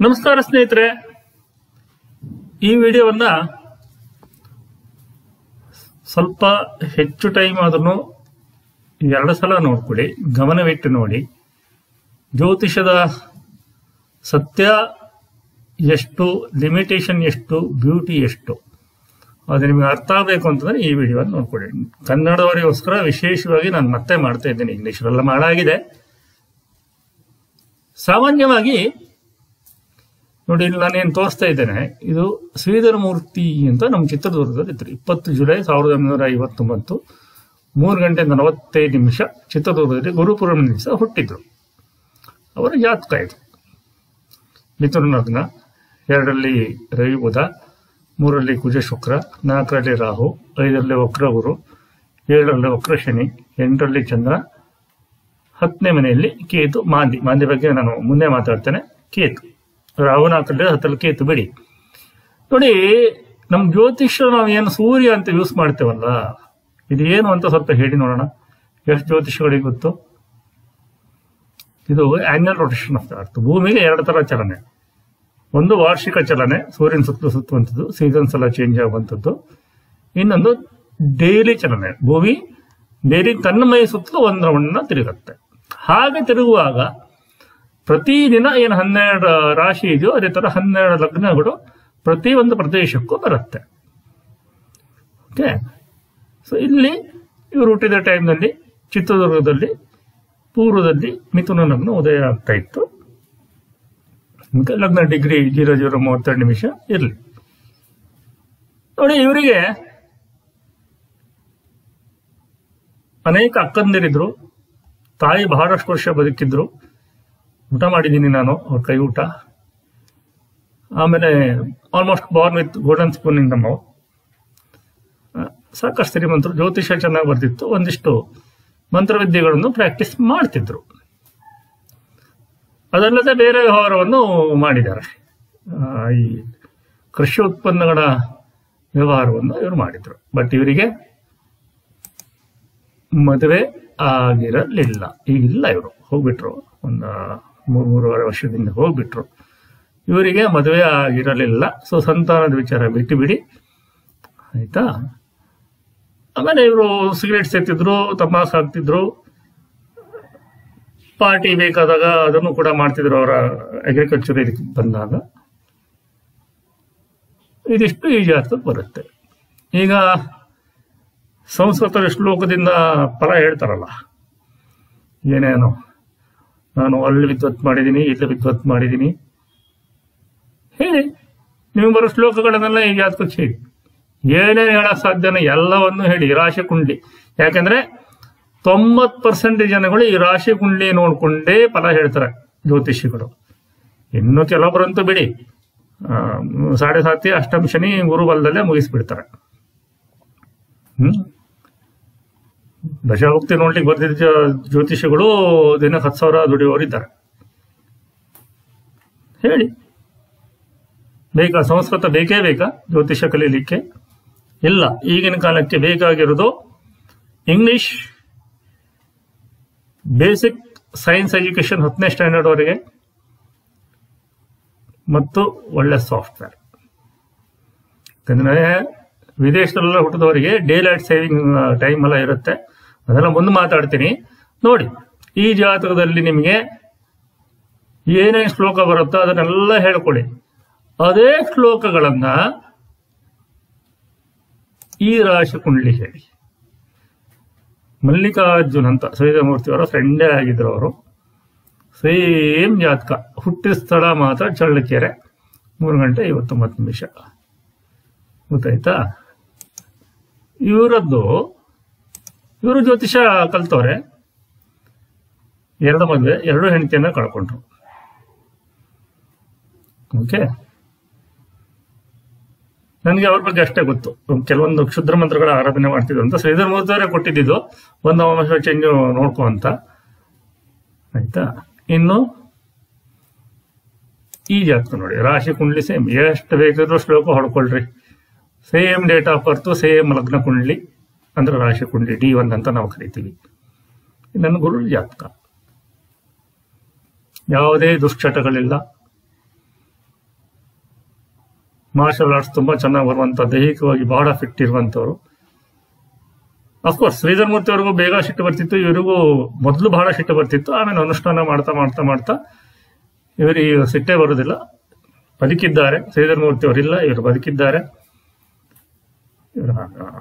ನಮಸ್ಕಾರ ಸ್ನೇಹಿತರೆ ಈ ವಿಡಿಯೋವನ್ನ ಸ್ವಲ್ಪ ಹೆಚ್ಚು ಟೈಮ್ ಆದ್ರೂ ಎರಡು ಸಲ ನೋಡ್ಕೊಳ್ಳಿ ಗಮನವಿಟ್ಟು ನೋಡಿ ಜ್ಯೋತಿಷದ ಸತ್ಯ ಎಷ್ಟು ಲಿಮಿಟೇಷನ್ ಎಷ್ಟು ಬ್ಯೂಟಿ ಎಷ್ಟು ಅದು ನಿಮಗೆ ಅರ್ಥ ಆಗಬೇಕು ಅಂತಂದ್ರೆ ಈ ವಿಡಿಯೋ ನೋಡ್ಕೊಳ್ಳಿ ಕನ್ನಡವರಿಗೋಸ್ಕರ ವಿಶೇಷವಾಗಿ ನಾನು ಮತ್ತೆ ಮಾಡ್ತಾ ಇದ್ದೇನೆ ಇಂಗ್ಲೀಷರೆಲ್ಲ ಮಾಡಾಗಿದೆ ಸಾಮಾನ್ಯವಾಗಿ ನೋಡಿ ಇಲ್ಲಿ ನಾನೇನು ತೋರಿಸ್ತಾ ಇದ್ದೇನೆ ಇದು ಶ್ರೀಧರ ಮೂರ್ತಿ ಅಂತ ನಮ್ಮ ಚಿತ್ರದುರ್ಗದಲ್ಲಿ ಇದ್ರು ಇಪ್ಪತ್ತು ಜುಲೈ ಸಾವಿರದ ಒಂಬೈನೂರ ಐವತ್ತೊಂಬತ್ತು ಮೂರು ಗಂಟೆ ನಲವತ್ತೈದು ನಿಮಿಷ ಚಿತ್ರದುರ್ಗದಲ್ಲಿ ಗುರುಪೂರ್ಣಿಮೆ ದಿವಸ ಹುಟ್ಟಿದ್ರು ಅವರ ಜಾತಕ ಇದು ಮಿಥುನ ಲಗ್ನ ಎರಡರಲ್ಲಿ ರವಿ ಬುಧ ಮೂರರಲ್ಲಿ ಕುಜ ಶುಕ್ರ ನಾಲ್ಕರಲ್ಲಿ ರಾಹು ಐದರಲ್ಲಿ ವಕ್ರ ಗುರು ಏಳರಲ್ಲಿ ವಕ್ರ ಶನಿ ಎಂಟರಲ್ಲಿ ಚಂದ್ರ ಹತ್ತನೇ ಮನೆಯಲ್ಲಿ ಕೇತು ಮಾಂದಿ ಮಾಂದಿ ಬಗ್ಗೆ ನಾನು ಮುಂದೆ ಮಾತಾಡ್ತೇನೆ ಕೇತು ರಾಹು ನಾಲ್ಕರಲ್ಲಿ ಹತ್ತರಲ್ಲಿ ಕೇತು ಬಿಡಿ ನೋಡಿ ನಮ್ಮ ಜ್ಯೋತಿಷ್ಯ ನಾವು ಏನು ಸೂರ್ಯ ಅಂತ ಯೂಸ್ ಮಾಡ್ತೇವಲ್ಲ ಇದು ಏನು ಅಂತ ಸ್ವಲ್ಪ ಹೇಳಿ ನೋಡೋಣ ಎಷ್ಟು ಜ್ಯೋತಿಷಗಳಿಗೆ ಗೊತ್ತು ಇದು annual rotation of the earth ಭೂಮಿಗೆ ಎರಡು ತರ ಚಲನೆ ಒಂದು ವಾರ್ಷಿಕ ಚಲನೆ ಸೂರ್ಯನ ಸುತ್ತಲೂ ಸುತ್ತುವಂಥದ್ದು ಸೀಸನ್ಸ್ ಎಲ್ಲ ಚೇಂಜ್ ಆಗುವಂಥದ್ದು ಇನ್ನೊಂದು ಡೈಲಿ ಚಲನೆ ಭೂಮಿ ಡೈಲಿ ತನ್ನ ಮೈ ಸುತ್ತಲೂ ಒಂದು ರೌಂಡ್ನ ತಿರುಗುತ್ತೆ ಹಾಗೆ ತಿರುಗುವಾಗ ಪ್ರತಿದಿನ ಏನು ಹನ್ನೆರಡು ರಾಶಿ ಇದೆಯೋ ಅದೇ ತರ ಹನ್ನೆರಡು ಲಗ್ನಗಳು ಪ್ರತಿ ಒಂದು ಪ್ರದೇಶಕ್ಕೂ ಬರುತ್ತೆ ಓಕೆ ಸೊ ಇಲ್ಲಿ ಇವರು ಹುಟ್ಟಿದ ಟೈಮ್ನಲ್ಲಿ ಚಿತ್ರದುರ್ಗದಲ್ಲಿ ಪೂರ್ವದಲ್ಲಿ ಮಿಥುನ ಲಗ್ನ ಉದಯ ಆಗ್ತಾ ಇತ್ತು ಈಗ ಲಗ್ನ ಡಿಗ್ರಿ ಜೀರೋ ಜೀರೋ ಮೂವತ್ತೆರಡು ನಿಮಿಷ ಇರಲಿ ನೋಡಿ ಇವರಿಗೆ ಅನೇಕ ಅಕ್ಕಂದಿರಿದ್ರು ತಾಯಿ ಬಹಳಷ್ಟು ವರ್ಷ ಬದುಕಿದ್ರು ಊಟ ಮಾಡಿದ್ದೀನಿ ನಾನು ಅವ್ರ ಕೈ ಊಟ ಆಮೇಲೆ almost born with golden spoon in ನಮ್ಮ ಸಾಕಷ್ಟು ಶ್ರೀಮಂತರು ಜ್ಯೋತಿಷ ಚೆನ್ನಾಗಿ ಬರ್ತಿತ್ತು ಒಂದಿಷ್ಟು ಮಂತ್ರವಿದ್ಯೆಗಳನ್ನು ಪ್ರಾಕ್ಟೀಸ್ ಮಾಡ್ತಿದ್ರು ಅದಲ್ಲದೆ ಬೇರೆ ವ್ಯವಹಾರವನ್ನು ಮಾಡಿದ್ದಾರೆ ಆ, ಈ ಕೃಷಿ ಉತ್ಪನ್ನಗಳ ವ್ಯವಹಾರವನ್ನು ಇವರು ಮಾಡಿದ್ರು ಬಟ್ ಇವರಿಗೆ ಮದುವೆ ಆಗಿರಲಿಲ್ಲ ಈಗಿಲ್ಲ ಇವರು ಹೋಗ್ಬಿಟ್ರು ಒಂದು ಮೂರು ಮೂರುವರೆ ವರ್ಷದಿಂದ ಹೋಗ್ಬಿಟ್ರು ಇವರಿಗೆ ಮದುವೆ ಆಗಿರಲಿಲ್ಲ ಸೊ ಸಂತಾನದ ವಿಚಾರ ಬಿಟ್ಟು ಬಿಡಿ ಆಯ್ತಾ ಆಮೇಲೆ ಇವರು ಸಿಗರೇಟ್ ಸೇರ್ತಿದ್ರು ತಮಾಸ್ ಹಾಕ್ತಿದ್ರು ಪಾರ್ಟಿ ಬೇಕಾದಾಗ ಅದನ್ನು ಕೂಡ ಮಾಡ್ತಿದ್ರು ಅವರ ಅಗ್ರಿಕಲ್ಚರ್ ಇದಕ್ಕೆ ಬಂದಾಗ ಇದಿಷ್ಟು ಈ ಜಾತಕಕ್ಕೆ ಬರುತ್ತೆ ಈಗ ಸಂಸ್ಕೃತ ಶ್ಲೋಕದಿಂದ ಫಲ ಹೇಳ್ತಾರಲ್ಲ ಏನೇನು ನಾನು ಅಲ್ಲಿ ವಿದ್ವತ್ ಮಾಡಿದ್ದೀನಿ ಇಲ್ಲಿ ವಿದ್ವತ್ ಮಾಡಿದ್ದೀನಿ ಹೇಳಿ ನಿಮಗೆ ಬರೋ ಶ್ಲೋಕಗಳನ್ನೆಲ್ಲ ಈ ಜಾತಕಕ್ಕೆ ಹೇಳಿ ಏನೇನು ಹೇಳಕ್ ಸಾಧ್ಯನ ಎಲ್ಲವನ್ನು ಹೇಳಿ ರಾಶಿ ಕುಂಡ್ಲಿ ಯಾಕಂದ್ರೆ ತೊಂಬತ್ ಪರ್ಸೆಂಟ್ ಜನಗಳು ಈ ರಾಶಿ ಕುಂಡ್ಲಿ ನೋಡ್ಕೊಂಡೇ ಫಲ ಹೇಳ್ತಾರೆ ಜ್ಯೋತಿಷಿಗಳು ಇನ್ನು ಕೆಲವೊಬ್ಬರಂತೂ ಬಿಡಿ ಆ, ಸಾಡೆ ಸಾತಿ ಅಷ್ಟಮ ಶನಿ ಗುರು ಬಲದಲ್ಲೇ ಮುಗಿಸ್ಬಿಡ್ತಾರೆ ಹ್ಮ್ ದಶಾಭಕ್ತಿ ನೋಡ್ಲಿಕ್ಕೆ ಬರ್ತಿದ್ದ ಜ- ಜ್ಯೋತಿಷಿಗಳು ದಿನಕ್ಕೆ ಹತ್ತು ಸಾವಿರ ದುಡಿಯೋರಿದ್ದಾರೆ ಹೇಳಿ ಬೇಕಾ ಸಂಸ್ಕೃತ ಬೇಕೇ ಬೇಕಾ ಜ್ಯೋತಿಷ ಕಲೀಲಿಕ್ಕೆ ಇಲ್ಲ ಈಗಿನ ಕಾಲಕ್ಕೆ ಬೇಕಾಗಿರೋದು ಇಂಗ್ಲಿಷ್ ಬೇಸಿಕ್ ಸೈನ್ಸ್ ಎಜುಕೇಶನ್ ಹತ್ತನೇ ಸ್ಟ್ಯಾಂಡರ್ಡ್ ವರೆಗೆ ಮತ್ತು ಒಳ್ಳೆ ಸಾಫ್ಟ್ವೇರ್ ಯಾಕಂದ್ರೆ ವಿದೇಶದಲ್ಲೆಲ್ಲ ಹುಟ್ಟಿದವರಿಗೆ ಡೇ ಲೈಟ್ ಸೇವಿಂಗ್ ಟೈಮ್ ಎಲ್ಲ ಇರುತ್ತೆ ಅದೆಲ್ಲ ಮುಂದೆ ಮಾತಾಡ್ತೀನಿ ನೋಡಿ ಈ ಜಾತಕದಲ್ಲಿ ನಿಮಗೆ ಏನೇನು ಶ್ಲೋಕ ಬರುತ್ತೋ ಅದನ್ನೆಲ್ಲ ಹೇಳ್ಕೊಳ್ಳಿ ಅದೇ ಶ್ಲೋಕಗಳನ್ನ ಈ ರಾಶಿ ಕುಂಡ್ಲಿ ಹೇಳಿ ಮಲ್ಲಿಕಾರ್ಜುನ್ ಅಂತ ಮೂರ್ತಿ ಅವರ ಫ್ರೆಂಡೇ ಆಗಿದ್ರು ಅವರು ಸೇಮ್ ಜಾತಕ ಹುಟ್ಟಿದ ಸ್ಥಳ ಮಾತ್ರ ಚಳ್ಳಕೆರೆ ಮೂರು ಗಂಟೆ ಐವತ್ತೊಂಬತ್ತು ನಿಮಿಷ ಗೊತ್ತಾಯ್ತಾ ಇವರದ್ದು ಇವರು ಜ್ಯೋತಿಷ ಕಲ್ತವ್ರೆ ಎರಡು ಮದುವೆ ಎರಡು ಹೆಂಡತಿಯನ್ನ ಕಳ್ಕೊಂಡ್ರು ಓಕೆ ನನಗೆ ಅವ್ರ ಬಗ್ಗೆ ಅಷ್ಟೇ ಗೊತ್ತು ಕೆಲವೊಂದು ಕ್ಷುದ್ರ ಮಂತ್ರಗಳ ಆರಾಧನೆ ಮಾಡ್ತಿದ್ರು ಅಂತ ಶ್ರೀಧರ್ ಮೂರ್ತವರೇ ಕೊಟ್ಟಿದ್ದು ಒಂದು ಅಂಶ ಚೇಂಜ್ ನೋಡ್ಕೊ ಅಂತ ಆಯ್ತಾ ಇನ್ನು ಈ ಜಾತಕ ನೋಡಿ ರಾಶಿ ಕುಂಡ್ಲಿ ಸೇಮ್ ಎಷ್ಟು ಬೇಕಾದ್ರೂ ಶ್ಲೋಕ ಹೊಡ್ಕೊಳ್ರಿ same date of birth same ಲಗ್ನ ಕುಂಡ್ಲಿ ಅಂದ್ರೆ ರಾಶಿ ಕುಂಡ್ಲಿ ಡಿ ಒನ್ ಅಂತ ನಾವು ಕರಿತೀವಿ ನನ್ನ ಗುರು ಜಾತಕ ಯಾವುದೇ ದುಶ್ಚಟಗಳಿಲ್ಲ ಮಾರ್ಷಲ್ ಆರ್ಟ್ಸ್ ತುಂಬಾ ಚೆನ್ನಾಗಿ ಬರುವಂತ ದೈಹಿಕವಾಗಿ ಬಹಳ ಫಿಟ್ ಇರುವಂತವ್ರು ಅಫ್ಕೋರ್ಸ್ ಶ್ರೀಧರ್ ಮೂರ್ತಿ ಅವ್ರಿಗೂ ಬೇಗ ಸಿಟ್ಟು ಬರ್ತಿತ್ತು ಇವರಿಗೂ ಮೊದಲು ಬಹಳ ಸಿಟ್ಟು ಬರ್ತಿತ್ತು ಆಮೇಲೆ ಅನುಷ್ಠಾನ ಮಾಡ್ತಾ ಮಾಡ್ತಾ ಮಾಡ್ತಾ ಇವರಿಗೆ ಸಿಟ್ಟೇ ಬರುವುದಿಲ್ಲ ಬದುಕಿದ್ದಾರೆ ಶ್ರೀಧರ್ ಮೂರ್ತಿ ಅವರಿಲ್ಲ ಇವರು ಬದುಕಿದ್ದಾರೆ ಇವರ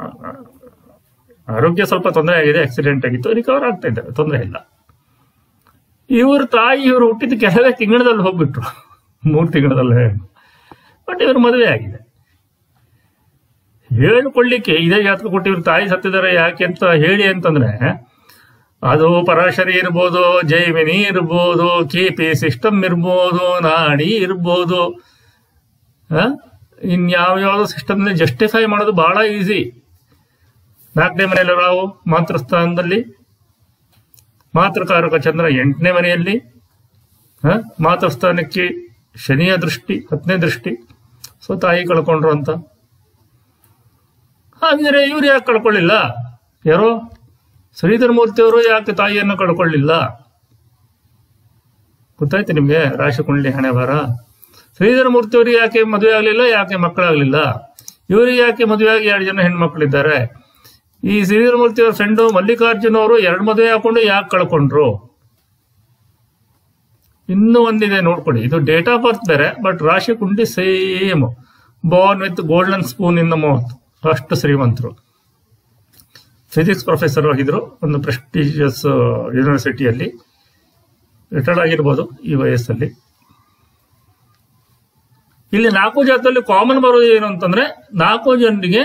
ಆರೋಗ್ಯ ಸ್ವಲ್ಪ ತೊಂದರೆ ಆಗಿದೆ ಆಕ್ಸಿಡೆಂಟ್ ಆಗಿತ್ತು ರಿಕವರ್ ಆಗ್ತಾ ಇದ್ದಾರೆ ತೊಂದರೆ ಇಲ್ಲ ಇವ್ರ ತಾಯಿ ಇವರು ಹುಟ್ಟಿದ ಕೆಲವೇ ತಿಂಗಳದಲ್ಲಿ ಹೋಗ್ಬಿಟ್ರು ಮೂರು ತಿಂಗಳದಲ್ಲೇ ಬಟ್ ಇವ್ರ ಮದುವೆ ಆಗಿದೆ ಹೇಳಿಕೊಳ್ಳಿಕ್ಕೆ ಇದೇ ಜಾತಕ ಕೊಟ್ಟು ಇವ್ರ ತಾಯಿ ಸತ್ತಿದ್ದಾರೆ ಯಾಕೆ ಅಂತ ಹೇಳಿ ಅಂತಂದ್ರೆ ಅದು ಪರಾಶರಿ ಇರ್ಬೋದು ಜೈಮಿನಿ ಇರ್ಬೋದು ಕೆ ಪಿ ಸಿಸ್ಟಮ್ ಇರ್ಬೋದು ನಾಡಿ ಇರ್ಬೋದು ಆ? ಇನ್ಯಾವ ಯಾವ್ದೋ ಸಿಸ್ಟಮ್ ಜಸ್ಟಿಫೈ ಮಾಡೋದು ಬಹಳ ಈಸಿ ನಾಲ್ಕನೇ ಮನೆಯಲ್ಲಿ ರಾವು ಮಾತೃಸ್ಥಾನದಲ್ಲಿ ಮಾತೃಕಾರಕ ಚಂದ್ರ ಎಂಟನೇ ಮನೆಯಲ್ಲಿ ಆ? ಮಾತೃಸ್ಥಾನಕ್ಕೆ ಶನಿಯ ದೃಷ್ಟಿ ಹತ್ತನೇ ದೃಷ್ಟಿ ಸೊ ತಾಯಿ ಕಳ್ಕೊಂಡ್ರು ಅಂತ ಹಾಗಿದ್ರೆ ಇವ್ರು ಯಾಕೆ ಕಳ್ಕೊಳ್ಳಿಲ್ಲ ಯಾರೋ ಶ್ರೀಧರ್ ಮೂರ್ತಿ ಅವರು ಯಾಕೆ ತಾಯಿಯನ್ನು ಕಳ್ಕೊಳ್ಳಿಲ್ಲ ಗೊತ್ತಾಯ್ತು ನಿಮ್ಗೆ ರಾಶಿ ಕುಂಡ್ಲಿ ಹಣೆ ಬರ ಶ್ರೀಧರ ಮೂರ್ತಿ ಅವರಿಗೆ ಯಾಕೆ ಮದುವೆ ಆಗಲಿಲ್ಲ ಯಾಕೆ ಮಕ್ಕಳಾಗಲಿಲ್ಲ ಇವರಿಗೆ ಯಾಕೆ ಮದುವೆ ಆಗಿ ಎರಡು ಜನ ಹೆಣ್ಮಕ್ಳಿದ್ದಾರೆ ಈ ಶ್ರೀಧರ ಮೂರ್ತಿ ಅವರ ಫ್ರೆಂಡು ಮಲ್ಲಿಕಾರ್ಜುನ ಅವರು ಎರಡು ಮದುವೆ ಹಾಕೊಂಡು ಯಾಕೆ ಕಳ್ಕೊಂಡ್ರು ಇನ್ನೂ ಒಂದಿದೆ ನೋಡ್ಕೊಳ್ಳಿ ಇದು ಡೇಟ್ ಆಫ್ ಬರ್ತ್ ಬೇರೆ ಬಟ್ ರಾಶಿ ಕುಂಡಿ same born with golden spoon in the mouth ಅಷ್ಟು ಶ್ರೀಮಂತರು ಫಿಸಿಕ್ಸ್ ಪ್ರೊಫೆಸರ್ ಆಗಿದ್ರು ಒಂದು ಪ್ರೆಸ್ಟೀಜಿಯಸ್ ಯೂನಿವರ್ಸಿಟಿಯಲ್ಲಿ ರಿಟೈರ್ಡ್ ಆಗಿರ್ಬೋದು ಈ ವಯಸ್ಸಲ್ಲಿ ಇಲ್ಲಿ ನಾಲ್ಕು ಜಾತದಲ್ಲಿ ಕಾಮನ್ ಬರೋದು ಏನು ಅಂತಂದ್ರೆ ನಾಲ್ಕು ಜನರಿಗೆ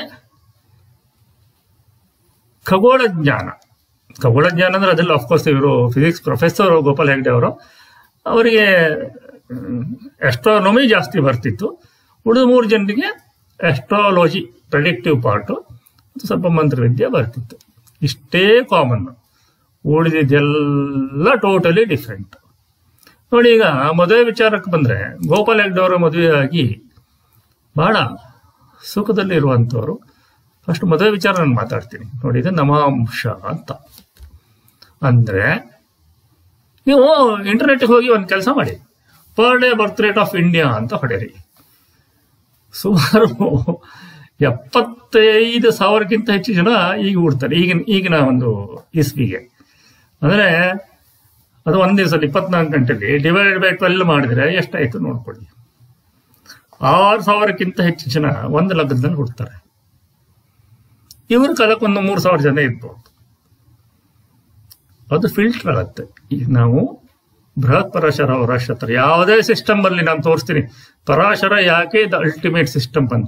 ಖಗೋಳ ಜ್ಞಾನ ಖಗೋಳ ಜ್ಞಾನ ಅಂದ್ರೆ ಅದೆಲ್ಲ ಅಫ್ಕೋರ್ಸ್ ಇವರು ಫಿಸಿಕ್ಸ್ ಪ್ರೊಫೆಸರ್ ಗೋಪಾಲ್ ಹೆಗ್ಡೆ ಅವರು ಅವರಿಗೆ ಎಸ್ಟ್ರಾನೊಮಿ ಜಾಸ್ತಿ ಬರ್ತಿತ್ತು ಉಳಿದ ಮೂರು ಜನರಿಗೆ ಎಸ್ಟ್ರಾಲಜಿ ಪ್ರೆಡಿಕ್ಟಿವ್ ಪಾರ್ಟು ಮತ್ತು ಸ್ವಲ್ಪ ಮಂತ್ರವಿದ್ಯೆ ಬರ್ತಿತ್ತು ಇಷ್ಟೇ ಕಾಮನ್ ಉಳಿದಿದ್ದೆಲ್ಲ ಟೋಟಲಿ ಡಿಫ್ರೆಂಟ್ ನೋಡಿ ಈಗ ಮದುವೆ ವಿಚಾರಕ್ಕೆ ಬಂದ್ರೆ ಗೋಪಾಲ್ ಹೆಗ್ಡೆ ಅವರ ಮದುವೆಯಾಗಿ ಬಹಳ ಸುಖದಲ್ಲಿ ಇರುವಂಥವ್ರು ಫಸ್ಟ್ ಮದುವೆ ವಿಚಾರ ನಾನು ಮಾತಾಡ್ತೀನಿ ನೋಡಿ ಇದು ನವಾಂಶ ಅಂತ ಅಂದ್ರೆ ನೀವು ಇಂಟರ್ನೆಟ್ಗೆ ಹೋಗಿ ಒಂದು ಕೆಲಸ ಮಾಡಿ per day birth rate of India ಅಂತ ಹೊಡೆರಿ ಸುಮಾರು ಎಪ್ಪತ್ತೈದು ಸಾವಿರಕ್ಕಿಂತ ಹೆಚ್ಚು ಜನ ಈಗ ಹುಡ್ತಾರೆ ಈಗಿನ ಈಗಿನ ಒಂದು ಇಸ್ವಿಗೆ ಅಂದ್ರೆ ಅದು ಒಂದ್ ದಿವಸದಲ್ಲಿ ಇಪ್ಪತ್ನಾಲ್ಕು ಗಂಟೆಲಿ ಡಿವೈಡೆಡ್ ಬೈ ಟ್ವೆಲ್ ಮಾಡಿದ್ರೆ ಎಷ್ಟಾಯ್ತು ನೋಡ್ಕೊಳ್ಳಿ ಆರು ಸಾವಿರಕ್ಕಿಂತ ಹೆಚ್ಚು ಜನ ಒಂದು ಲಗ್ನದಲ್ಲಿ ಹುಡ್ತಾರೆ ಇವ್ರ ಕಾಲಕ್ಕೆ ಒಂದು ಮೂರು ಸಾವಿರ ಜನ ಇರ್ಬೋದು ಅದು ಫಿಲ್ಟರ್ ಆಗತ್ತೆ ಈಗ ನಾವು ಬೃಹತ್ ಪರಾಶರ ಅವರ ನಕ್ಷತ್ರ ಯಾವುದೇ ಸಿಸ್ಟಮ್ ಅಲ್ಲಿ ನಾನು ತೋರಿಸ್ತೀನಿ ಪರಾಶರ ಯಾಕೆ ದ ಅಲ್ಟಿಮೇಟ್ ಸಿಸ್ಟಮ್ ಅಂತ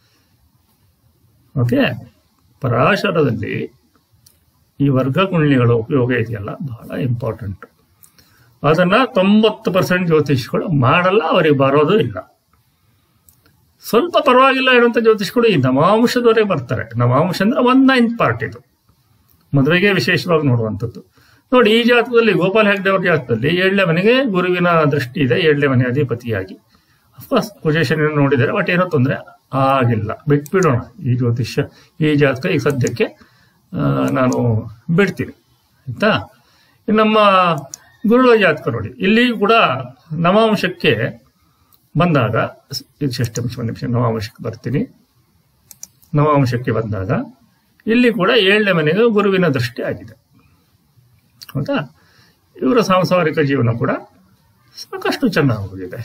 ಓಕೆ ಪರಾಶರದಲ್ಲಿ ಈ ವರ್ಗ ಕುಂಡ್ಲಿಗಳ ಉಪಯೋಗ ಇದೆಯಲ್ಲ ಬಹಳ ಇಂಪಾರ್ಟೆಂಟ್ ಅದನ್ನ ತೊಂಬತ್ತು ಪರ್ಸೆಂಟ್ ಜ್ಯೋತಿಷ್ಗಳು ಮಾಡಲ್ಲ ಅವರಿಗೆ ಬರೋದು ಇಲ್ಲ ಸ್ವಲ್ಪ ಪರವಾಗಿಲ್ಲ ಇರುವಂತ ಜ್ಯೋತಿಷ್ಗಳು ಈ ನವಾಂಶದವರೆಗೆ ಬರ್ತಾರೆ ನವಾಂಶ ಅಂದ್ರೆ ಒನ್ ನೈನ್ತ್ ಪಾರ್ಟ್ ಇದು ಮದುವೆಗೆ ವಿಶೇಷವಾಗಿ ನೋಡುವಂಥದ್ದು ನೋಡಿ ಈ ಜಾತಕದಲ್ಲಿ ಗೋಪಾಲ್ ಹೆಗ್ಡೆ ಅವರ ಜಾತಕದಲ್ಲಿ ಏಳನೇ ಮನೆಗೆ ಗುರುವಿನ ದೃಷ್ಟಿ ಇದೆ ಏಳನೇ ಮನೆ ಅಧಿಪತಿಯಾಗಿ ಅಫ್ಕೋರ್ಸ್ ಪೊಸಿಷನ್ ನೋಡಿದರೆ ಬಟ್ ಏನೋ ತೊಂದರೆ ಆಗಿಲ್ಲ ಬಿಟ್ಬಿಡೋಣ ಈ ಜ್ಯೋತಿಷ್ಯ ಈ ಜಾತಕ ಈಗ ಸದ್ಯಕ್ಕೆ ಆ, ನಾನು ಬಿಡ್ತೀನಿ ಆಯ್ತಾ ಇನ್ನು ನಮ್ಮ ಗುರುಗಳ ಜಾತಕ ನೋಡಿ ಇಲ್ಲಿ ಕೂಡ ನವಾಂಶಕ್ಕೆ ಬಂದಾಗ ಇದು ಷಷ್ಠಂಶ ಒಂದು ನಿಮಿಷ ನವಾಂಶಕ್ಕೆ ಬರ್ತೀನಿ ನವಾಂಶಕ್ಕೆ ಬಂದಾಗ ಇಲ್ಲಿ ಕೂಡ ಏಳನೇ ಮನೆಗೆ ಗುರುವಿನ ದೃಷ್ಟಿ ಆಗಿದೆ ಹೌದಾ ಇವರ ಸಾಂಸಾರಿಕ ಜೀವನ ಕೂಡ ಸಾಕಷ್ಟು ಚೆನ್ನಾಗಿ ಹೋಗಿದೆ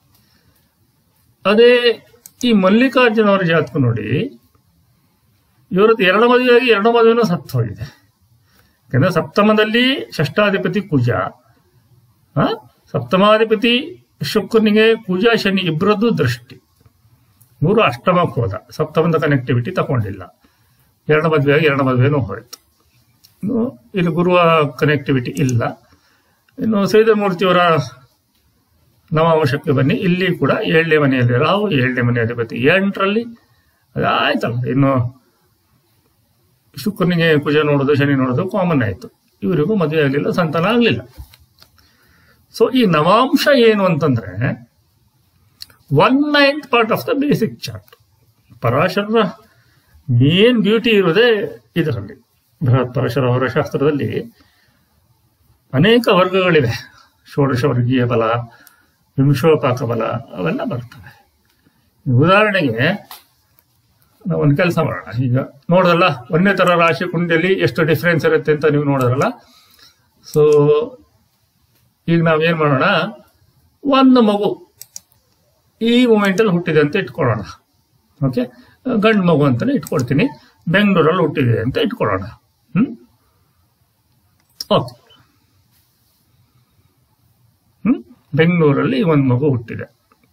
ಅದೇ ಈ ಮಲ್ಲಿಕಾರ್ಜುನ ಅವರ ಜಾತಕ ನೋಡಿ ಇವರದ್ದು ಎರಡು ಮದುವೆಯಾಗಿ ಎರಡು ಮದುವೆನೂ ಸತ್ತು ಹೋಗಿದೆ ಯಾಕಂದ್ರೆ ಸಪ್ತಮದಲ್ಲಿ ಷಷ್ಟಾಧಿಪತಿ ಕುಜ ಆ? ಸಪ್ತಮಾಧಿಪತಿ ಶುಕ್ರನಿಗೆ ಕುಜ ಶನಿ ಇಬ್ಬರದ್ದು ದೃಷ್ಟಿ ಮೂರು ಅಷ್ಟಮಕ್ಕೆ ಹೋದ ಸಪ್ತಮದ ಕನೆಕ್ಟಿವಿಟಿ ತಗೊಂಡಿಲ್ಲ ಎರಡು ಮದುವೆಯಾಗಿ ಎರಡು ಮದುವೆನೂ ಹೋಯ್ತು ಇನ್ನು ಇಲ್ಲಿ ಗುರುವ ಕನೆಕ್ಟಿವಿಟಿ ಇಲ್ಲ ಇನ್ನು ಶ್ರೀಧರ ಮೂರ್ತಿಯವರ ನವಾಂಶಕ್ಕೆ ಬನ್ನಿ ಇಲ್ಲಿ ಕೂಡ ಏಳನೇ ಮನೆಯಲ್ಲಿ ರಾಹು ಏಳನೇ ಮನೆ ಅಧಿಪತಿ ಎಂಟರಲ್ಲಿ ಅದಾಯ್ತಲ್ಲ ಇನ್ನು ಶುಕ್ರನಿಗೆ ಕುಜ ನೋಡೋದು ಶನಿ ನೋಡೋದು ಕಾಮನ್ ಆಯ್ತು ಇವರಿಗೂ ಮದುವೆ ಆಗಲಿಲ್ಲ ಸಂತಾನ ಆಗಲಿಲ್ಲ ಸೊ ಈ ನವಾಂಶ ಏನು ಅಂತಂದ್ರೆ one ninth part of the basic chart Parashara main beauty ಇರೋದೇ ಇದರಲ್ಲಿ ಬೃಹತ್ ಪರಾಶರ ಅವರ ಶಾಸ್ತ್ರದಲ್ಲಿ ಅನೇಕ ವರ್ಗಗಳಿವೆ ಷೋಡಶ ವರ್ಗೀಯ ಬಲ ವಿಂಶೋಪಾಕ ಬಲ ಅವೆಲ್ಲ ಬರ್ತವೆ ಉದಾಹರಣೆಗೆ ನಾವು ಒಂದು ಕೆಲಸ ಮಾಡೋಣ ಈಗ ನೋಡೋದಲ್ಲ ಒಂದೇ ಥರ ರಾಶಿ ಕುಂಡಲಿ ಎಷ್ಟು ಡಿಫ್ರೆನ್ಸ್ ಇರುತ್ತೆ ಅಂತ ನೀವು ನೋಡೋದಲ್ಲ ಸೊ ಈಗ ನಾವೇನು ಮಾಡೋಣ ಒಂದು ಮಗು ಈ ಮೂಮೆಂಟಲ್ಲಿ ಹುಟ್ಟಿದೆ ಅಂತ ಇಟ್ಕೊಳ್ಳೋಣ ಓಕೆ ಗಂಡು ಮಗು ಅಂತಲೇ ಇಟ್ಕೊಳ್ತೀನಿ ಬೆಂಗಳೂರಲ್ಲಿ ಹುಟ್ಟಿದೆ ಅಂತ ಇಟ್ಕೊಳ್ಳೋಣ ಹ್ಮ್ ಓಕೆ ಹ್ಮ್ ಬೆಂಗಳೂರಲ್ಲಿ ಒಂದು ಮಗು ಹುಟ್ಟಿದೆ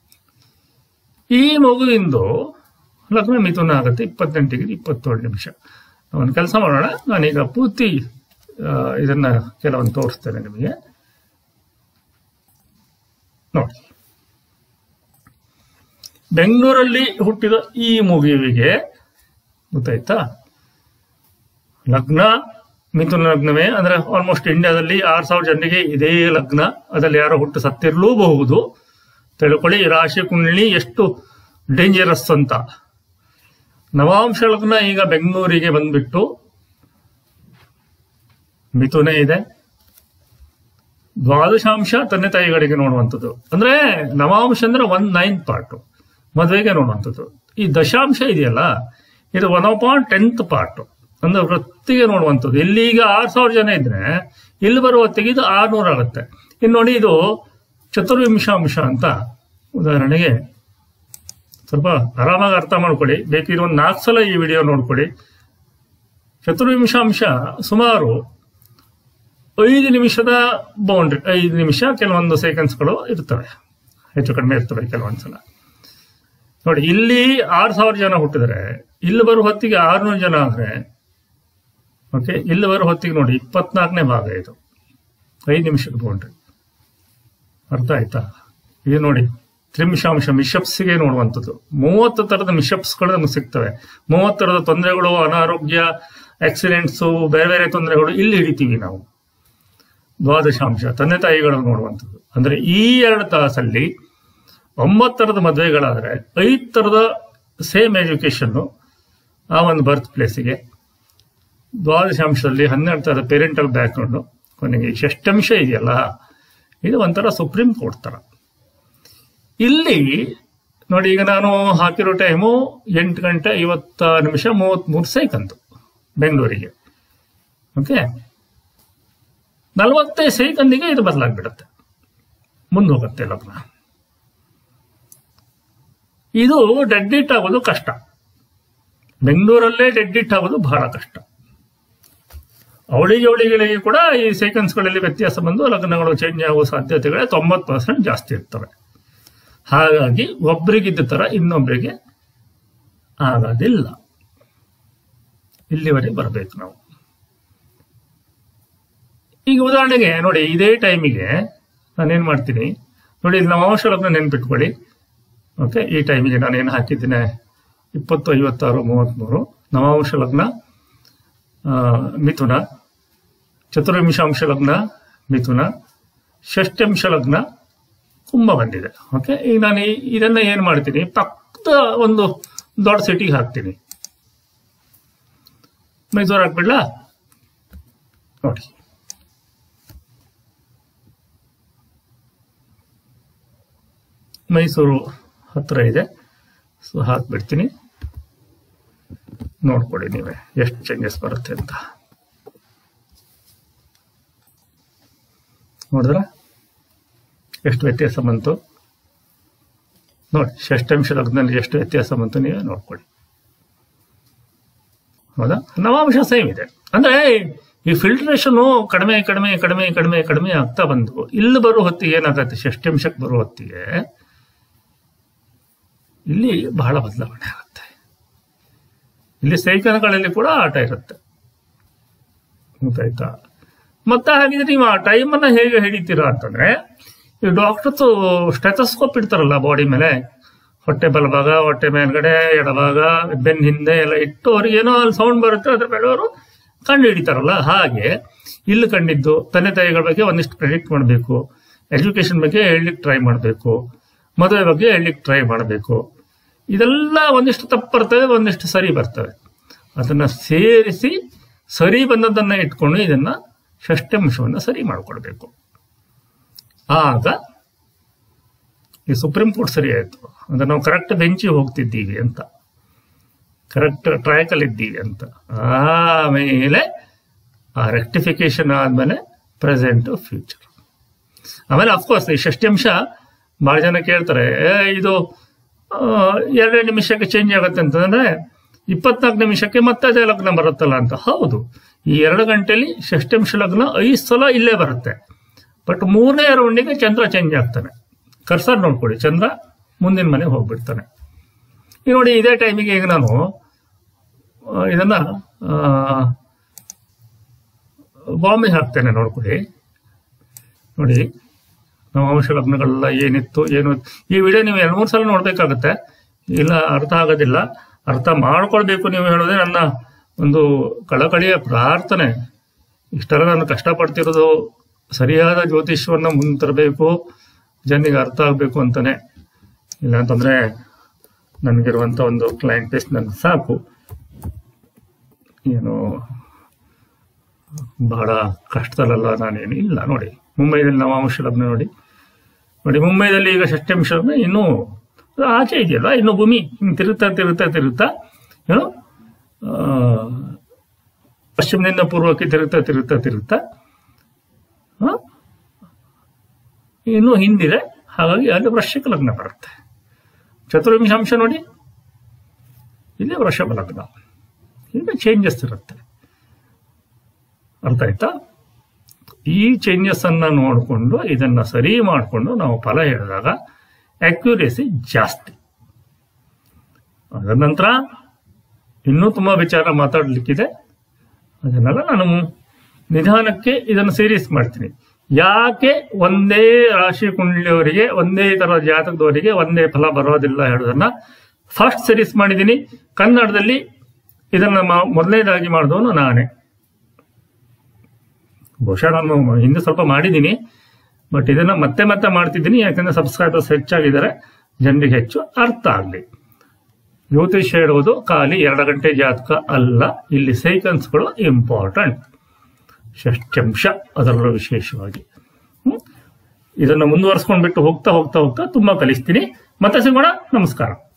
ಈ ಮಗುವಿಂದು ಲಗ್ನ ಮಿಥುನ ಆಗುತ್ತೆ ಇಪ್ಪತ್ತೆಂಟಿಗೆ ಇಪ್ಪತ್ತೇಳು ನಿಮಿಷ ಒಂದು ಕೆಲಸ ಮಾಡೋಣ ನಾನೀಗ ಪೂರ್ತಿ ಆ, ಇದನ್ನ ಕೆಲವೊಂದು ತೋರಿಸ್ತೇನೆ ನಿಮಗೆ ನೋಡಿ ಬೆಂಗಳೂರಲ್ಲಿ ಹುಟ್ಟಿದ ಈ ಮಗುವಿಗೆ ಗೊತ್ತಾಯ್ತಾ ಲಗ್ನ ಮಿಥುನ ಲಗ್ನವೇ ಅಂದ್ರೆ ಆಲ್ಮೋಸ್ಟ್ ಇಂಡಿಯಾದಲ್ಲಿ ಆರು ಸಾವಿರ ಜನರಿಗೆ ಇದೇ ಲಗ್ನ ಅದರಲ್ಲಿ ಯಾರೋ ಹುಟ್ಟು ಸತ್ತಿರಲೂಬಹುದು ತಿಳ್ಕೊಳ್ಳಿ ಈ ರಾಶಿ ಕುಂಡಲಿ ಎಷ್ಟು ಡೇಂಜರಸ್ ಅಂತ ನವಾಂಶ ಲಗ್ನ ಈಗ ಬೆಂಗಳೂರಿಗೆ ಬಂದ್ಬಿಟ್ಟು ಮಿಥುನ ಇದೆ ದ್ವಾದಶಾಂಶ ತಂದೆ ತಾಯಿಗಳಿಗೆ ನೋಡುವಂಥದ್ದು ಅಂದ್ರೆ ನವಾಂಶ ಅಂದ್ರೆ ಒನ್ ನೈನ್ತ್ ಪಾರ್ಟ್ ಮದುವೆಗೆ ನೋಡುವಂಥದ್ದು ಈ ದಶಾಂಶ ಇದೆಯಲ್ಲ ಇದು ಒನ್ ಪಾಯಿಂಟ್ ಟೆಂತ್ ಪಾರ್ಟ್ ಅಂದ್ರೆ ವೃತ್ತಿಗೆ ನೋಡುವಂಥದ್ದು ಇಲ್ಲಿ ಈಗ ಆರು ಸಾವಿರ ಜನ ಇದ್ರೆ ಇಲ್ಲಿ ಬರುವ ಹೊತ್ತಿಗೆ ಇದು ಆರ್ನೂರು ಆಗುತ್ತೆ ಇನ್ನು ನೋಡಿ ಇದು ಚತುರ್ವಿಂಶಾಂಶ ಅಂತ ಉದಾಹರಣೆಗೆ ಸ್ವಲ್ಪ ಆರಾಮಾಗಿ ಅರ್ಥ ಮಾಡ್ಕೊಳ್ಳಿ ಬೇಕಿದ್ರೆ ಒಂದು ನಾಲ್ಕು ಸಲ ಈ ವಿಡಿಯೋ ನೋಡ್ಕೊಳ್ಳಿ ಚತುರ್ವಿಂಶಾಂಶ ಸುಮಾರು ಐದು ನಿಮಿಷದ ಬೌಂಡ್ರಿ ಐದು ನಿಮಿಷ ಕೆಲವೊಂದು ಸೆಕೆಂಡ್ಸ್ಗಳು ಇರ್ತವೆ ಹೆಚ್ಚು ಕಡಿಮೆ ಇರ್ತವೆ ಕೆಲವೊಂದ್ಸಲ ನೋಡಿ ಇಲ್ಲಿ ಆರು ಸಾವಿರ ಜನ ಹುಟ್ಟಿದ್ರೆ ಇಲ್ಲಿ ಬರೋ ಹೊತ್ತಿಗೆ ಆರ್ನೂರು ಜನ ಆದ್ರೆ ಓಕೆ ಇಲ್ಲಿ ಬರೋ ಹೊತ್ತಿಗೆ ನೋಡಿ ಇಪ್ಪತ್ನಾಲ್ಕನೇ ಭಾಗ ಇದು ಐದು ನಿಮಿಷದ ಬೌಂಡ್ರಿ ಅರ್ಥ ಆಯ್ತಾ ಇದು ನೋಡಿ ತ್ರಿಮಿಷಾಂಶ ಮಿಷಪ್ಸ್ಗೆ ನೋಡುವಂಥದ್ದು ಮೂವತ್ತು ತರದ ಮಿಷಪ್ಸ್ಗಳು ನಮಗೆ ಸಿಗ್ತವೆ ಮೂವತ್ತು ತರದ ತೊಂದರೆಗಳು ಅನಾರೋಗ್ಯ ಆಕ್ಸಿಡೆಂಟ್ಸು ಬೇರೆ ಬೇರೆ ತೊಂದರೆಗಳು ಇಲ್ಲಿ ಹಿಡಿತೀವಿ ನಾವು ದ್ವಾದಶಾಂಶ ತಂದೆ ತಾಯಿಗಳನ್ನು ನೋಡುವಂಥದ್ದು ಅಂದ್ರೆ ಈ ಎರಡು ತಾಸಲ್ಲಿ ಒಂಬತ್ತು ಥರದ ಮದುವೆಗಳಾದ್ರೆ ಐದು ಥರದ ಸೇಮ್ ಎಜುಕೇಶನ್ ಆ ಒಂದು ಬರ್ತ್ ಪ್ಲೇಸಿಗೆ ದ್ವಾದಶಾಂಶದಲ್ಲಿ ಹನ್ನೆರಡು ಥರದ ಪೇರೆಂಟಲ್ ಬ್ಯಾಕ್ಗ್ರೌಂಡು ಕೊನೆಗೆ ಈ ಷಷ್ಟಂಶ ಇದೆಯಲ್ಲ ಇದು ಒಂಥರ ಸುಪ್ರೀಂ ಕೋರ್ಟ್ ಥರ ಇಲ್ಲಿ ನೋಡಿ ಈಗ ನಾನು ಹಾಕಿರೋ ಟೈಮು ಎಂಟು ಗಂಟೆ ಐವತ್ತ ನಿಮಿಷ ಮೂವತ್ತ್ಮೂರು ಸೆಕೆಂಡ್ ಬೆಂಗಳೂರಿಗೆ ಓಕೆ ನಲವತ್ತೈದು ಸೆಕೆಂಡಿಗೆ ಇದು ಬದಲಾಗ್ಬಿಡುತ್ತೆ ಮುಂದೆ ಹೋಗುತ್ತೆ ಲಗ್ನ ಇದು ಡೆಡ್ ಇಟ್ ಆಗೋದು ಕಷ್ಟ ಬೆಂಗಳೂರಲ್ಲೇ ಡೆಡ್ ಇಟ್ ಆಗೋದು ಬಹಳ ಕಷ್ಟ ಅವಳಿ ಜವಳಿಗಳಿಗೆ ಕೂಡ ಈ ಸೆಕೆಂಡ್ಸ್ಗಳಲ್ಲಿ ವ್ಯತ್ಯಾಸ ಬಂದು ಲಗ್ನಗಳು ಚೇಂಜ್ ಆಗುವ ಸಾಧ್ಯತೆಗಳೇ ತೊಂಬತ್ತು ಪರ್ಸೆಂಟ್ ಜಾಸ್ತಿ ಇರ್ತವೆ ಹಾಗಾಗಿ ಒಬ್ರಿಗಿದ್ದ ತರ ಇನ್ನೊಬ್ರಿಗೆ ಆಗೋದಿಲ್ಲ ಇಲ್ಲಿವರೆಗೆ ಬರಬೇಕು ನಾವು ಈಗ ಉದಾಹರಣೆಗೆ ನೋಡಿ ಇದೇ ಟೈಮಿಗೆ ನಾನೇನು ಮಾಡ್ತೀನಿ ನೋಡಿ ಇದು ನಮ್ಮ ಅಂಶ ಲಗ್ನ ನೆನ್ಪಿಟ್ಕೊಳ್ಳಿ ಓಕೆ ಈ ಟೈಮಿಗೆ ನಾನೇನು ಹಾಕಿದ್ದೀನಿ ಇಪ್ಪತ್ತು ಐವತ್ತಾರು ಮೂವತ್ತ್ಮೂರು ನವಾಂಶ ಲಗ್ನ ಆ, ಮಿಥುನ ಚತುರ್ವಿಂಶಾಂಶ ಲಗ್ನ ಮಿಥುನ ಷಷ್ಠಂಶ ಲಗ್ನ ಕುಂಭ ಬಂದಿದೆ ಓಕೆ ಈಗ ನಾನು ಈ- ಇದನ್ನ ಏನು ಮಾಡ್ತೀನಿ ಪಕ್ಕದ ಒಂದು ದೊಡ್ಡ ಸಿಟಿಗೆ ಹಾಕ್ತೀನಿ ಮೈಸೂರು ಹಾಕ್ಬಿಡ್ಲಾ ನೋಡಿ ಮೈಸೂರು ಹತ್ರ ಇದೆ ಸೊ ಹಾಕ್ಬಿಡ್ತೀನಿ ನೋಡ್ಕೊಳ್ಳಿ ನೀವೇ ಎಷ್ಟು ಚೇಂಜಸ್ ಬರುತ್ತೆ ಅಂತ ನೋಡಿದ್ರ ಎಷ್ಟು ವ್ಯತ್ಯಾಸ ಬಂತು ನೋಡಿ ಷಷ್ಠಂಶ ಲಗ್ನದಲ್ಲಿ ಎಷ್ಟು ವ್ಯತ್ಯಾಸ ಬಂತು ನೀವೇ ನೋಡ್ಕೊಳ್ಳಿ ಹೌದಾ ನವಾಂಶ ಸೇಮ್ ಇದೆ ಅಂದ್ರೆ ಈ ಫಿಲ್ಟ್ರೇಷನ್ ಕಡಿಮೆ ಕಡಿಮೆ ಕಡಿಮೆ ಕಡಿಮೆ ಕಡಿಮೆ ಆಗ್ತಾ ಬಂದು ಇಲ್ಲಿ ಬರೋ ಹೊತ್ತಿಗೆ ಏನಾಗತ್ತೆ ಷಷ್ಠಂಶಕ್ಕೆ ಬರೋ ಹೊತ್ತಿಗೆ ಇಲ್ಲಿ ಬಹಳ ಬದಲಾವಣೆ ಆಗುತ್ತೆ ಇಲ್ಲಿ ಸೈಕಲ್ಗಳಲ್ಲಿ ಕೂಡ ಆಟ ಇರುತ್ತೆ ಗೊತ್ತಾಯ್ತಾ ಮತ್ತೆ ಹಾಗಿದ್ರೆ ನೀವು ಆ ಟೈಮನ್ನ ಹೇಗೆ ಹಿಡಿತೀರಾ ಅಂತಂದ್ರೆ ಈ ಡಾಕ್ಟರ್ಸ್ ಸ್ಟೆಥೋಸ್ಕೋಪ್ ಇಡ್ತಾರಲ್ಲ ಬಾಡಿ ಮೇಲೆ ಹೊಟ್ಟೆ ಬಲಭಾಗ ಹೊಟ್ಟೆ ಮೇಲ್ಗಡೆ ಎಡಭಾಗ ಬೆನ್ನ ಹಿಂದೆ ಎಲ್ಲ ಇಟ್ಟು ಅವ್ರಿಗೆ ಏನೋ ಅಲ್ಲಿ ಸೌಂಡ್ ಬರುತ್ತೆ ಅದ್ರ ಮೇಲೆ ಅವರು ಕಂಡು ಹಿಡಿತಾರಲ್ಲ ಹಾಗೆ ಇಲ್ಲಿ ಕಂಡಿದ್ದು ತಂದೆ ತಾಯಿಗಳ ಬಗ್ಗೆ ಒಂದಿಷ್ಟು ಪ್ರೆಡಿಕ್ಟ್ ಮಾಡಬೇಕು ಎಜುಕೇಶನ್ ಬಗ್ಗೆ ಹೇಳಲಿಕ್ಕೆ ಟ್ರೈ ಮಾಡಬೇಕು ಮದುವೆ ಬಗ್ಗೆ ಹೇಳಲಿಕ್ಕೆ ಟ್ರೈ ಮಾಡಬೇಕು ಇದೆಲ್ಲ ಒಂದಿಷ್ಟು ತಪ್ಪು ಬರ್ತವೆ ಒಂದಿಷ್ಟು ಸರಿ ಬರ್ತವೆ ಅದನ್ನ ಸೇರಿಸಿ ಸರಿ ಬಂದದ್ದನ್ನ ಇಟ್ಕೊಂಡು ಇದನ್ನ ಷಷ್ಠಂಶವನ್ನು ಸರಿ ಮಾಡಿಕೊಡ್ಬೇಕು ಆಗ ಈ ಸುಪ್ರೀಂ ಕೋರ್ಟ್ ಸರಿ ಆಯ್ತು ಅಂದ್ರೆ ನಾವು ಕರೆಕ್ಟ್ ಬೆಂಚಿಗೆ ಹೋಗ್ತಿದ್ದೀವಿ ಅಂತ ಕರೆಕ್ಟ್ ಟ್ರ್ಯಾಕಲ್ಲಿ ಇದ್ದೀವಿ ಅಂತ ಆಮೇಲೆ ಆ ರೆಕ್ಟಿಫಿಕೇಶನ್ ಆದ್ಮೇಲೆ ಪ್ರೆಸೆಂಟ್ ಫ್ಯೂಚರ್ ಆಮೇಲೆ ಅಫ್ಕೋರ್ಸ್ ಈ ಷಷ್ಟಿಂಶ ಬಹಳ ಜನ ಕೇಳ್ತಾರೆ "ಏ, ಇದು ಆ, ಎರಡೇ ನಿಮಿಷಕ್ಕೆ ಚೇಂಜ್ ಆಗುತ್ತೆ ಅಂತಂದ್ರೆ ಇಪ್ಪತ್ನಾಲ್ಕು ನಿಮಿಷಕ್ಕೆ ಮತ್ತೆ ಅದೇ ಲಗ್ನ ಬರುತ್ತಲ್ಲ ಅಂತ ಹೌದು ಈ ಎರಡು ಗಂಟೆಲಿ ಷಷ್ಟಿಂಶ ಲಗ್ನ ಐದು ಸಲ ಇಲ್ಲೇ ಬರುತ್ತೆ ಬಟ್ ಮೂರನೇ ರೌಂಡಿಗೆ ಚಂದ್ರ ಚೇಂಜ್ ಆಗ್ತಾನೆ ಕರ್ಸರ್ ನೋಡ್ಕೊಳ್ಳಿ ಚಂದ್ರ ಮುಂದಿನ ಮನೆಗೆ ಹೋಗ್ಬಿಡ್ತಾನೆ ಈಗ ನೋಡಿ ಇದೇ ಟೈಮಿಗೆ ಈಗ ನಾನು ಆ, ಇದನ್ನ ಬಾಂಬೆ ಹಾಕ್ತೇನೆ ನೋಡ್ಕೊಳ್ಳಿ ನೋಡಿ ನವಾಂಶ ಲಗ್ನಗಳೆಲ್ಲ ಏನಿತ್ತು ಏನು ಈ ವಿಡಿಯೋ ನೀವು ಎರಡು ಮೂರು ಸಲ ನೋಡ್ಬೇಕಾಗತ್ತೆ ಇಲ್ಲ ಅರ್ಥ ಆಗೋದಿಲ್ಲ ಅರ್ಥ ಮಾಡ್ಕೊಳ್ಬೇಕು ನೀವು ಹೇಳೋದೇ ನನ್ನ ಒಂದು ಕಳಕಳಿಯ ಪ್ರಾರ್ಥನೆ ಇಷ್ಟೆಲ್ಲ ನಾನು ಕಷ್ಟಪಡ್ತಿರೋದು ಸರಿಯಾದ ಜ್ಯೋತಿಷ್ಯವನ್ನ ಮುಂದೆ ತರಬೇಕು ಜನರಿಗೆ ಅರ್ಥ ಆಗಬೇಕು ಅಂತಾನೆ ಇಲ್ಲ ಅಂತಂದ್ರೆ ನನಗಿರುವಂತ ಒಂದು ಕ್ಲೈಂಟ್ ಬೇಸ್ ನನಗೆ ಸಾಕು ಏನು ಬಹಳ ಕಷ್ಟದಲ್ಲ ನಾನೇನು ಇಲ್ಲ ನೋಡಿ ಮುಂಬೈದಲ್ಲಿ ನವಾಂಶ ಲಗ್ನ ನೋಡಿ ನೋಡಿ ಮುಂಬೈದಲ್ಲಿ ಈಗ ಷಷ್ಠಂಶ ಲಗ್ನ ಇನ್ನೂ ಅದು ಆಚೆ ಇದೆಯಲ್ಲ ಇನ್ನು ಭೂಮಿ ಹಿಂಗ್ ತಿರುತ್ತಾ ತಿರುತ್ತಾ ತಿರುತ್ತಾ ಏನು ಆ, ಪಶ್ಚಿಮದಿಂದ ಪೂರ್ವಕ್ಕೆ ತಿರುತ್ತಾ ತಿರುತ್ತಾ ತಿರುತ್ತಾ ಆ, ಇನ್ನು ಹಿಂದಿದೆ ಹಾಗಾಗಿ ಅಲ್ಲಿ ವೃಶ್ಚಿಕ ಲಗ್ನ ಬರುತ್ತೆ ಚತುರ್ವಿಂಶ ಅಂಶ ನೋಡಿ ಇಲ್ಲಿ ವೃಷಭ ಲಗ್ನ ಇಲ್ಲಿ ಚೇಂಜಸ್ ಇರುತ್ತೆ ಅರ್ಥ ಆಯ್ತಾ ಈ ಚೇಂಜಸ್ ಅನ್ನ ನೋಡಿಕೊಂಡು ಇದನ್ನ ಸರಿ ಮಾಡಿಕೊಂಡು ನಾವು ಫಲ ಹೇಳಿದಾಗ ಅಕ್ಯುರೇಸಿ ಜಾಸ್ತಿ ಅದರ ನಂತರ ಇನ್ನೂ ತುಂಬಾ ವಿಚಾರ ಮಾತಾಡ್ಲಿಕ್ಕಿದೆ ಅದನ್ನೆಲ್ಲ ನಾನು ನಿಧಾನಕ್ಕೆ ಇದನ್ನು ಸೀರೀಸ್ ಮಾಡ್ತೀನಿ ಯಾಕೆ ಒಂದೇ ರಾಶಿ ಕುಂಡಲಿಯವರಿಗೆ ಒಂದೇ ತರ ಜಾತಕದವರಿಗೆ ಒಂದೇ ಫಲ ಬರೋದಿಲ್ಲ ಹೇಳೋದನ್ನ ಫಸ್ಟ್ ಸೀರೀಸ್ ಮಾಡಿದ್ದೀನಿ ಕನ್ನಡದಲ್ಲಿ ಇದನ್ನ ಮಾ- ಮೊದಲನೇದಾಗಿ ಮಾಡಿದವನು ನಾನೇ ಬಹುಶಃ ನಾನು ಹಿಂದೆ ಸ್ವಲ್ಪ ಮಾಡಿದ್ದೀನಿ ಬಟ್ ಇದನ್ನ ಮತ್ತೆ ಮತ್ತೆ ಮಾಡ್ತಿದ್ದೀನಿ ಯಾಕಂದ್ರೆ ಸಬ್ಸ್ಕ್ರೈಬರ್ಸ್ ಹೆಚ್ಚಾಗಿದ್ದಾರೆ ಜನರಿಗೆ ಹೆಚ್ಚು ಅರ್ಥ ಆಗಲಿ ಜ್ಯೋತಿಷ್ಯ ಹೇಳುವುದು ಖಾಲಿ ಎರಡು ಗಂಟೆ ಜಾತಕ ಅಲ್ಲ ಇಲ್ಲಿ ಸೈಕನ್ಸ್ಗಳು ಇಂಪಾರ್ಟೆಂಟ್ ಷಷ್ಠಂಶ ಅದರಲ್ಲೂ ವಿಶೇಷವಾಗಿ ಹ್ಮ್? ಇದನ್ನ ಮುಂದುವರ್ಸ್ಕೊಂಡ್ಬಿಟ್ಟು ಹೋಗ್ತಾ ಹೋಗ್ತಾ ಹೋಗ್ತಾ ತುಂಬಾ ಕಲಿಸ್ತೀನಿ ಮತ್ತೆ ಸಿಗೋಣ ನಮಸ್ಕಾರ